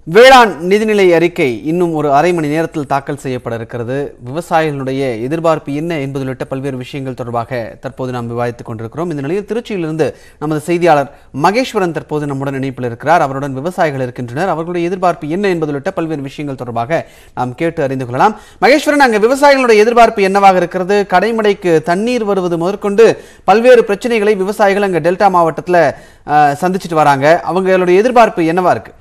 வேளாண் நிதிநிலை அறிக்கை இன்னும் ஒரு அரை மணி நேரத்தில் தாக்கல் செய்யப்பட இருக்கிறது விவசாயிகளுடைய எதிர்பார்ப்பு என்ன என்பது உள்ளிட்ட பல்வேறு விஷயங்கள் தொடர்பாக தற்போது நாம் விவாதித்துக் கொண்டிருக்கிறோம் இந்த நிலையில் திருச்சியிலிருந்து நமது செய்தியாளர் மகேஸ்வரன் தற்போது நம்முடன் இணைப்பில் இருக்கிறார் அவருடன் விவசாயிகள் இருக்கின்றனர் அவர்களுடைய எதிர்பார்ப்பு என்ன என்பது உள்ளிட்ட பல்வேறு விஷயங்கள் தொடர்பாக நாம் கேட்டு அறிந்து கொள்ளலாம் மகேஸ்வரன் அங்கே விவசாயிகளுடைய எதிர்பார்ப்பு என்னவாக இருக்கிறது கடைமடைக்கு தண்ணீர் வருவது முதற்கொண்டு பல்வேறு பிரச்சனைகளை விவசாயிகள் அங்கே டெல்டா மாவட்டத்தில் அஹ், சந்திச்சுட்டு வராங்க அவங்களுடைய எதிர்பார்ப்பு என்னவா இருக்கு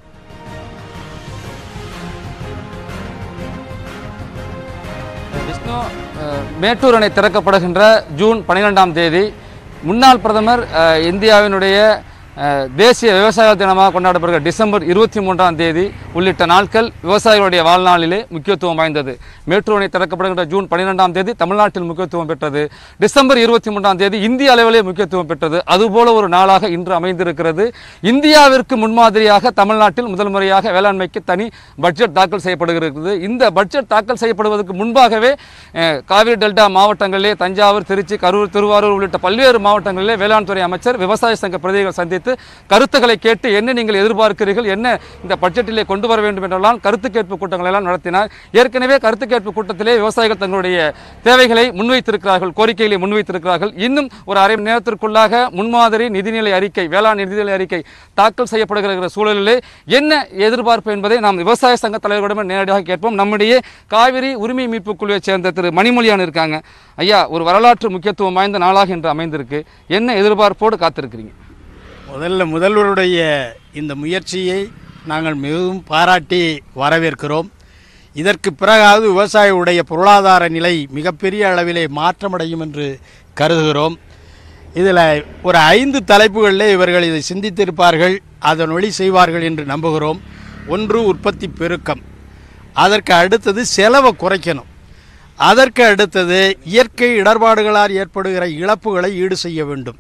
விஷ்ணு அஹ், மேட்டூர் அணை திறக்கப்படுகின்ற ஜூன் பன்னிரெண்டாம் தேதி முன்னாள் பிரதமர் அஹ், இந்தியாவினுடைய அஹ், தேசிய விவசாய தினமாக கொண்டாடப்படுகிற டிசம்பர் இருபத்தி மூன்றாம் தேதி உள்ளிட்ட நாட்கள் விவசாயிகளுடைய வாழ்நாளிலே முக்கியத்துவம் வாய்ந்தது மேட்டூர் அணை திறக்கப்படுகின்ற ஜூன் பன்னிரெண்டாம் தேதி தமிழ்நாட்டில் முக்கியத்துவம் பெற்றது டிசம்பர் இருபத்தி மூன்றாம் தேதி இந்திய அளவிலே முக்கியத்துவம் பெற்றது அதுபோல ஒரு நாளாக இன்று அமைந்திருக்கிறது இந்தியாவிற்கு முன்மாதிரியாக தமிழ்நாட்டில் முதல் முறையாக வேளாண்மைக்கு தனி பட்ஜெட் தாக்கல் செய்யப்படுகிறது இந்த பட்ஜெட் தாக்கல் செய்யப்படுவதற்கு முன்பாகவே அஹ், காவிரி டெல்டா மாவட்டங்களிலே தஞ்சாவூர் திருச்சி கரூர் திருவாரூர் உள்ளிட்ட பல்வேறு மாவட்டங்களிலே வேளாண் துறை அமைச்சர் விவசாய சங்க பிரதிநிதிகள் சந்தித்து கருத்துக்களை கேட்டு என்ன நீங்கள் எதிர்பார்க்கிறீர்கள் என்ன இந்த பட்ஜெட்டிலே கொண்டு வர வேண்டும் என்றெல்லாம் கருத்து கேட்பு கூட்டங்களை எல்லாம் நடத்தினார் ஏற்கனவே கருத்து கேட்பு கூட்டத்திலே விவசாயிகள் தங்களுடைய தேவைகளை முன்வைத்திருக்கிறார்கள் கோரிக்கைகளை முன்வைத்திருக்கிறார்கள் இன்னும் ஒரு அரை மணி நேரத்திற்குள்ளாக முன்மாதிரி நிதிநிலை அறிக்கை வேளாண் நிதிநிலை அறிக்கை தாக்கல் செய்யப்படுகிற சூழலிலே என்ன எதிர்பார்ப்பு என்பதை நாம் விவசாய சங்க தலைவர்களிடம் நேரடியாக கேட்போம் நம்முடைய காவிரி உரிமை மீட்பு குழுவைச் சேர்ந்த திரு மணிமொழியான் இருக்காங்க ஐயா ஒரு வரலாற்று முக்கியத்துவம் வாய்ந்த நாளாக இன்று அமைந்திருக்கு என்ன எதிர்பார்ப்போடு காத்திருக்கிறீங்க முதல்ல முதல்வருடைய இந்த முயற்சியை நாங்கள் மிகவும் பாராட்டி வரவேற்கிறோம் இதற்கு பிறகாவது விவசாயியுடைய பொருளாதார நிலை மிகப்பெரிய அளவிலே மாற்றமடையும் என்று கருதுகிறோம் இதில் ஒரு ஐந்து தலைப்புகளிலே இவர்கள் இதை சிந்தித்திருப்பார்கள் அதன் வழி செய்வார்கள் என்று நம்புகிறோம் ஒன்று உற்பத்தி பெருக்கம் அதற்கு அடுத்தது செலவை குறைக்கணும் அதற்கு அடுத்தது இயற்கை இடர்பாடுகளால் ஏற்படுகிற இழப்புகளை ஈடு செய்ய வேண்டும்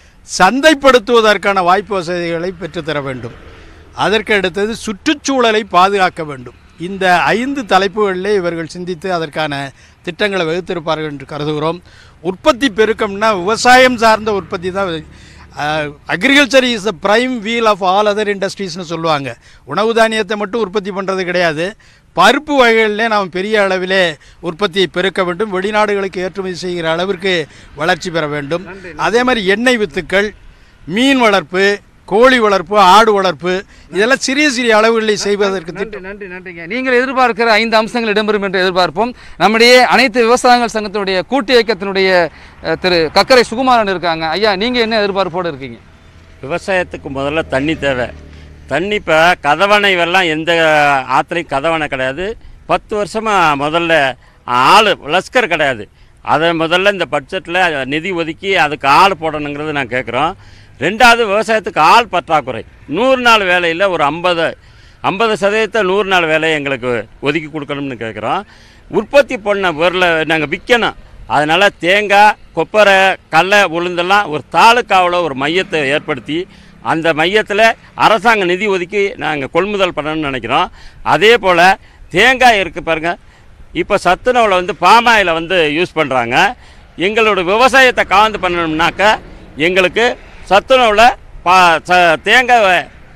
சந்தைப்படுத்துவதற்கான வாய்ப்பு வசதிகளை பெற்றுத்தர வேண்டும் அதற்கு அடுத்தது சுற்றுச்சூழலை பாதுகாக்க வேண்டும் இந்த ஐந்து தலைப்புகளிலே இவர்கள் சிந்தித்து அதற்கான திட்டங்களை வகுத்திருப்பார்கள் என்று கருதுகிறோம் உற்பத்தி பெருக்கம்னா விவசாயம் சார்ந்த உற்பத்தி தான் agriculture is the prime wheel of all other இண்டஸ்ட்ரீஸ்னு சொல்லுவாங்க உணவு தானியத்தை மட்டும் உற்பத்தி பண்ணுறது கிடையாது பருப்பு வகைகளிலே நாம் பெரிய அளவிலே உற்பத்தியை பெருக்க வேண்டும் வெளிநாடுகளுக்கு ஏற்றுமதி செய்கிற அளவிற்கு வளர்ச்சி பெற வேண்டும் அதே மாதிரி எண்ணெய் வித்துக்கள் மீன் வளர்ப்பு கோழி வளர்ப்பு ஆடு வளர்ப்பு இதெல்லாம் சிறிய சிறிய அளவுகளில் செய்வதற்கு திட்டம் நன்றி நன்றி நன்றிங்க நீங்கள் எதிர்பார்க்கிற ஐந்து அம்சங்கள் இடம்பெறும் என்று எதிர்பார்ப்போம் நம்முடைய அனைத்து விவசாயிகள் சங்கத்தினுடைய கூட்டு இயக்கத்தினுடைய அஹ், திரு கக்கரை சுகுமாரன் இருக்காங்க ஐயா நீங்கள் என்ன எதிர்பார்ப்போடு இருக்கீங்க விவசாயத்துக்கு முதல்ல தண்ணி தேவை தண்ணி இப்போ கதவணை வெள்ளம் எந்த ஆற்றுலையும் கதவணை கிடையாது பத்து வருஷமாக முதல்ல ஆள் லஸ்கர் கிடையாது அதை முதல்ல இந்த பட்ஜெட்டில் நிதி ஒதுக்கி அதுக்கு ஆள் போடணுங்கிறது நான் கேட்குறோம் ரெண்டாவது விவசாயத்துக்கு ஆள் பற்றாக்குறை நூறு நாள் வேலையில் ஒரு ஐம்பது ஐம்பது சதவீதத்தை நூறு நாள் வேலையை எங்களுக்கு ஒதுக்கி கொடுக்கணும்னு கேட்குறோம் உற்பத்தி பண்ண பொருளை நாங்கள் விற்கணும் அதனால் தேங்காய் கொப்பரை கடலை உளுந்தெல்லாம் ஒரு தாலுக்காவில் ஒரு மையத்தை ஏற்படுத்தி அந்த மையத்தில் அரசாங்க நிதி ஒதுக்கி நாங்கள் கொள்முதல் பண்ணணும்னு நினைக்கிறோம் அதே போல் தேங்காய் இருக்குது பாருங்கள் இப்போ சத்துணவில் வந்து பாமாயில் வந்து யூஸ் பண்ணுறாங்க எங்களோட விவசாயத்தை காந்து பண்ணணும்னாக்க எங்களுக்கு சத்துணவில் பா ச தேங்காவை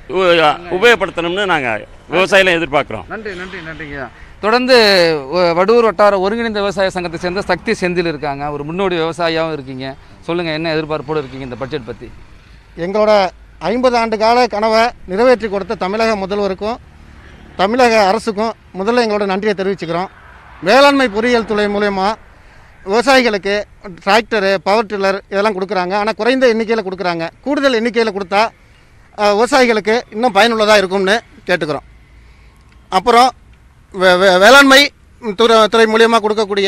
உ- உபயோகப்படுத்தணும்னு நாங்கள் விவசாயிகளை எதிர்பார்க்குறோம் நன்றி நன்றி நன்றிங்க தொடர்ந்து வ- வடூர் வட்டார ஒருங்கிணைந்த விவசாய சங்கத்தை சேர்ந்த சக்தி செந்தில் இருக்காங்க ஒரு முன்னோடி விவசாயியாகவும் இருக்கீங்க சொல்லுங்கள் என்ன எதிர்பார்ப்போடு இருக்கீங்க இந்த பட்ஜெட் பற்றி எங்களோட ஐம்பது ஆண்டு கால கனவை நிறைவேற்றி கொடுத்த தமிழக முதல்வருக்கும் தமிழக அரசுக்கும் முதல்ல எங்களோட நன்றியை தெரிவிச்சுக்கிறோம் வேளாண்மை பொறியியல் துறை மூலயமா விவசாயிகளுக்கு டிராக்டரு பவர் டில்லர் இதெல்லாம் கொடுக்குறாங்க ஆனால் குறைந்த எண்ணிக்கையில் கொடுக்குறாங்க கூடுதல் எண்ணிக்கையில் கொடுத்தா அஹ், விவசாயிகளுக்கு இன்னும் பயனுள்ளதாக இருக்கும்னு கேட்டுக்கிறோம் அப்புறம் வே- வே- வேளாண்மை துறை துறை மூலியமாக கொடுக்கக்கூடிய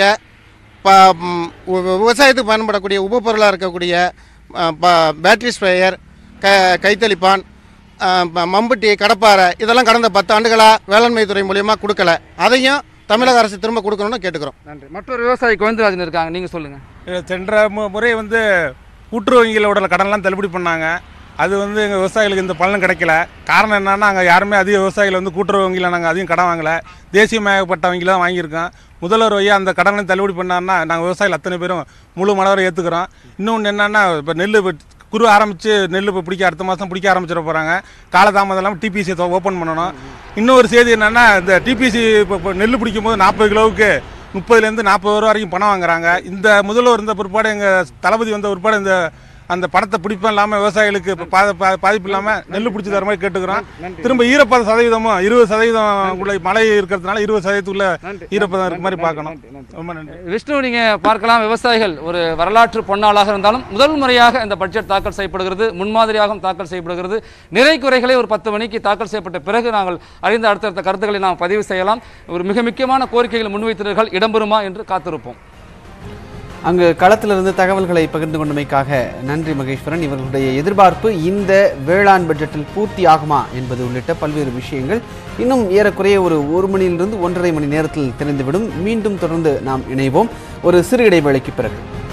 ப ம், வி- விவசாயத்துக்கு பயன்படக்கூடிய உபப்பொருளாக இருக்கக்கூடிய அ, ப- பேட்டரி ஸ்ப்ரேயர் க கைத்தளிப்பான் அ, ப- மம்புட்டி கடப்பாரை இதெல்லாம் கடந்த பத்து ஆண்டுகளாக வேளாண்மை துறை மூலியமாக கொடுக்கல அதையும் தமிழக அரசு திரும்ப கொடுக்கணும்னு கேட்டுக்கிறோம் நன்றி மற்றொரு விவசாயி கோவிந்தராஜன் இருக்காங்க நீங்கள் சொல்லுங்கள் இது சென்ற மு- முறை வந்து கூட்டுறவு வங்கியில் உள்ள கடன்லாம் தள்ளுபடி பண்ணாங்க அது வந்து எங்கள் விவசாயிகளுக்கு இந்த பலன் கிடைக்கல காரணம் என்னன்னா நாங்கள் யாருமே அதிக விவசாயிகள் வந்து கூட்டுறவு வங்கியில் நாங்கள் அதிகம் கடன் வாங்கலை தேசியமயப்பட்ட வங்கியில் தான் வாங்கியிருக்கோம் முதல்வர் ஐயா அந்த கடனை தள்ளுபடி பண்ணாருன்னா நாங்கள் விவசாயிகள் அத்தனை பேரும் முழு மனவரை ஏற்றுக்கிறோம் இன்னொன்று என்னன்னா இப்போ நெல் குறு ஆரம்பித்து நெல் இப்போ பிடிக்க அடுத்த மாதம் பிடிக்க ஆரம்பிச்சிட போகிறாங்க காலதாமதம் இல்லாமல் டிபிசி ஓப்பன் பண்ணணும் இன்னொரு செய்தி என்னென்னா இந்த டிபிசி இப்போ இப்போ நெல் பிடிக்கும் போது நாற்பது கிலோவுக்கு முப்பதுலேருந்து நாற்பது ரூபா வரைக்கும் பணம் வாங்குறாங்க இந்த முதல்வர் இருந்த பிற்பாடு எங்கள் தளபதி வந்த பிற்பாடு இந்த அந்த பணத்தை பிடிப்பும் இல்லாமல் விவசாயிகளுக்கு இப்ப பா- பா- பாதிப்பு இல்லாமல் நெல் பிடிச்சி தர மாதிரி கேட்டுக்கிறோம் திரும்ப ஈரப்பத சதவீதமும் இருபது சதவீதம் உள்ள மழை இருக்கிறதுனால இருபது சதவீதத்துக்குள்ள ஈரப்பதம் இருக்க மாதிரி பார்க்கணும் ரொம்ப நன்றி விஷ்ணு நீங்க பார்க்கலாம் விவசாயிகள் ஒரு வரலாற்று பொன்னாளாக இருந்தாலும் முதல் முறையாக இந்த பட்ஜெட் தாக்கல் செய்யப்படுகிறது முன்மாதிரியாகவும் தாக்கல் செய்யப்படுகிறது நிறை குறைகளை ஒரு பத்து மணிக்கு தாக்கல் செய்யப்பட்ட பிறகு நாங்கள் அறிந்த அடுத்தடுத்த கருத்துக்களை நாம் பதிவு செய்யலாம் ஒரு மிக முக்கியமான கோரிக்கைகள் முன்வைத்தீர்கள் இடம்பெறுமா என்று காத்திருப்போம் அங்கு களத்திலிருந்து தகவல்களை பகிர்ந்து கொண்டமைக்காக நன்றி மகேஸ்வரன் இவர்களுடைய எதிர்பார்ப்பு இந்த வேளாண் பட்ஜெட்டில் பூர்த்தி ஆகுமா என்பது உள்ளிட்ட பல்வேறு விஷயங்கள் இன்னும் ஏறக்குறைய ஒரு ஒரு மணியிலிருந்து ஒன்றரை மணி நேரத்தில் தெரிந்துவிடும் மீண்டும் தொடர்ந்து நாம் இணைவோம் ஒரு சிறு இடைவேளைக்கு பிறகு